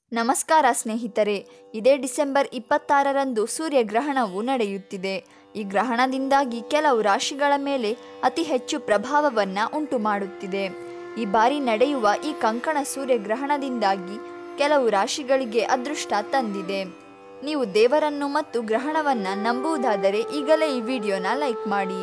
ನಮಸ್ಕಾರ ಸ್ನೇಹಿತರೆ ಇದೇ ಡಿಸೆಂಬರ್ ಇಪ್ಪತ್ತಾರರಂದು ಸೂರ್ಯಗ್ರಹಣವು ನಡೆಯುತ್ತಿದೆ ಈ ಗ್ರಹಣದಿಂದಾಗಿ ಕೆಲವು ರಾಶಿಗಳ ಮೇಲೆ ಅತಿ ಹೆಚ್ಚು ಪ್ರಭಾವವನ್ನು ಉಂಟು ಮಾಡುತ್ತಿದೆ ಈ ಬಾರಿ ನಡೆಯುವ ಈ ಕಂಕಣ ಸೂರ್ಯಗ್ರಹಣದಿಂದಾಗಿ ಕೆಲವು ರಾಶಿಗಳಿಗೆ ಅದೃಷ್ಟ ತಂದಿದೆ ನೀವು ದೇವರನ್ನು ಮತ್ತು ಗ್ರಹಣವನ್ನು ನಂಬುವುದಾದರೆ ಈಗಲೇ ಈ ವಿಡಿಯೋನ ಲೈಕ್ ಮಾಡಿ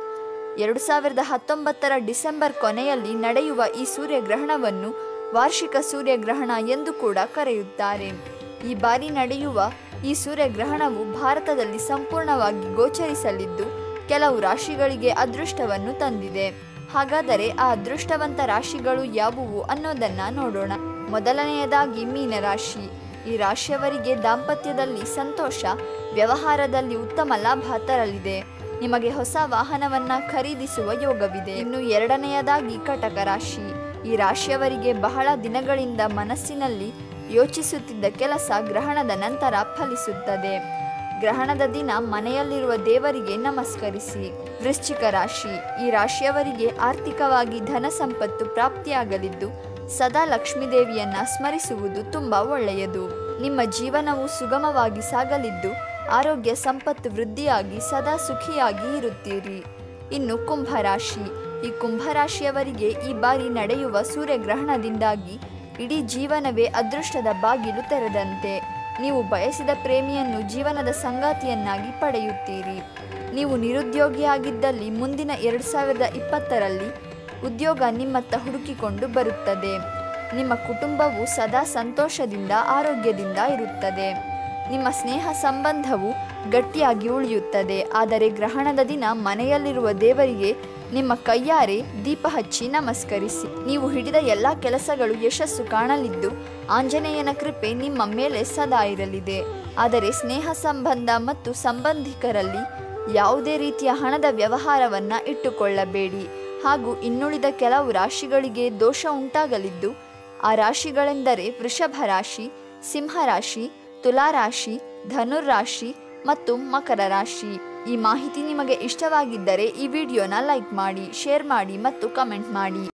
ಎರಡು ಸಾವಿರದ ಹತ್ತೊಂಬತ್ತರ ಡಿಸೆಂಬರ್ ಕೊನೆಯಲ್ಲಿ ನಡೆಯುವ ಈ ಸೂರ್ಯಗ್ರಹಣವನ್ನು ವಾರ್ಷಿಕ ಸೂರ್ಯಗ್ರಹಣ ಎಂದು ಕೂಡ ಕರೆಯುತ್ತಾರೆ ಈ ಬಾರಿ ನಡೆಯುವ ಈ ಸೂರ್ಯಗ್ರಹಣವು ಭಾರತದಲ್ಲಿ ಸಂಪೂರ್ಣವಾಗಿ ಗೋಚರಿಸಲಿದ್ದು ಕೆಲವು ರಾಶಿಗಳಿಗೆ ಅದೃಷ್ಟವನ್ನು ತಂದಿದೆ ಹಾಗಾದರೆ ಆ ಅದೃಷ್ಟವಂತ ರಾಶಿಗಳು ಯಾವುವು ಅನ್ನೋದನ್ನ ನೋಡೋಣ ಮೊದಲನೆಯದಾಗಿ ಮೀನರಾಶಿ ಈ ರಾಶಿಯವರಿಗೆ ದಾಂಪತ್ಯದಲ್ಲಿ ಸಂತೋಷ ವ್ಯವಹಾರದಲ್ಲಿ ಉತ್ತಮ ಲಾಭ ತರಲಿದೆ ನಿಮಗೆ ಹೊಸ ವಾಹನವನ್ನ ಖರೀದಿಸುವ ಯೋಗವಿದೆ ಇನ್ನು ಎರಡನೆಯದಾಗಿ ಕಟಕ ರಾಶಿ ಈ ರಾಶಿಯವರಿಗೆ ಬಹಳ ದಿನಗಳಿಂದ ಮನಸ್ಸಿನಲ್ಲಿ ಯೋಚಿಸುತ್ತಿದ್ದ ಕೆಲಸ ಗ್ರಹಣದ ನಂತರ ಫಲಿಸುತ್ತದೆ ಗ್ರಹಣದ ದಿನ ಮನೆಯಲ್ಲಿರುವ ದೇವರಿಗೆ ನಮಸ್ಕರಿಸಿ ವೃಶ್ಚಿಕ ರಾಶಿ ಈ ರಾಶಿಯವರಿಗೆ ಆರ್ಥಿಕವಾಗಿ ಧನ ಸಂಪತ್ತು ಪ್ರಾಪ್ತಿಯಾಗಲಿದ್ದು ಸದಾ ಲಕ್ಷ್ಮೀದೇವಿಯನ್ನ ಸ್ಮರಿಸುವುದು ತುಂಬಾ ಒಳ್ಳೆಯದು ನಿಮ್ಮ ಜೀವನವು ಸುಗಮವಾಗಿ ಸಾಗಲಿದ್ದು ಆರೋಗ್ಯ ಸಂಪತ್ತು ವೃದ್ಧಿಯಾಗಿ ಸದಾ ಸುಖಿಯಾಗಿ ಇರುತ್ತೀರಿ ಇನ್ನು ಕುಂಭರಾಶಿ ಈ ಕುಂಭರಾಶಿಯವರಿಗೆ ಈ ಬಾರಿ ನಡೆಯುವ ಸೂರ್ಯಗ್ರಹಣದಿಂದಾಗಿ ಇಡೀ ಜೀವನವೇ ಅದೃಷ್ಟದ ಬಾಗಿಲು ತೆರೆದಂತೆ ನೀವು ಬಯಸಿದ ಪ್ರೇಮಿಯನ್ನು ಜೀವನದ ಸಂಗಾತಿಯನ್ನಾಗಿ ಪಡೆಯುತ್ತೀರಿ ನೀವು ನಿರುದ್ಯೋಗಿಯಾಗಿದ್ದಲ್ಲಿ ಮುಂದಿನ ಎರಡು ಸಾವಿರದ ಇಪ್ಪತ್ತರಲ್ಲಿ ಉದ್ಯೋಗ ನಿಮ್ಮತ್ತ ಹುಡುಕಿಕೊಂಡು ಬರುತ್ತದೆ ನಿಮ್ಮ ಕುಟುಂಬವು ಸದಾ ಸಂತೋಷದಿಂದ ಆರೋಗ್ಯದಿಂದ ಇರುತ್ತದೆ ನಿಮ್ಮ ಸ್ನೇಹ ಸಂಬಂಧವು ಗಟ್ಟಿಯಾಗಿ ಉಳಿಯುತ್ತದೆ ಆದರೆ ಗ್ರಹಣದ ದಿನ ಮನೆಯಲ್ಲಿರುವ ದೇವರಿಗೆ ನಿಮ್ಮ ಕೈಯಾರೆ ದೀಪ ಹಚ್ಚಿ ನಮಸ್ಕರಿಸಿ ನೀವು ಹಿಡಿದ ಎಲ್ಲ ಕೆಲಸಗಳು ಯಶಸ್ಸು ಕಾಣಲಿದ್ದು ಆಂಜನೇಯನ ಕೃಪೆ ನಿಮ್ಮ ಮೇಲೆ ಸದಾ ಇರಲಿದೆ ಆದರೆ ಸ್ನೇಹ ಸಂಬಂಧ ಮತ್ತು ಸಂಬಂಧಿಕರಲ್ಲಿ ಯಾವುದೇ ರೀತಿಯ ಹಣದ ವ್ಯವಹಾರವನ್ನು ಇಟ್ಟುಕೊಳ್ಳಬೇಡಿ ಹಾಗೂ ಇನ್ನುಳಿದ ಕೆಲವು ರಾಶಿಗಳಿಗೆ ದೋಷ ಉಂಟಾಗಲಿದ್ದು ಆ ರಾಶಿಗಳೆಂದರೆ ವೃಷಭ ರಾಶಿ ಸಿಂಹರಾಶಿ ತುಲಾರಾಶಿ ಧನುರ್ರಾಶಿ ಮತ್ತು ಮಕರ ರಾಶಿ ಈ ಮಾಹಿತಿ ನಿಮಗೆ ಇಷ್ಟವಾಗಿದ್ದರೆ ಈ ವಿಡಿಯೋನ ಲೈಕ್ ಮಾಡಿ ಶೇರ್ ಮಾಡಿ ಮತ್ತು ಕಮೆಂಟ್ ಮಾಡಿ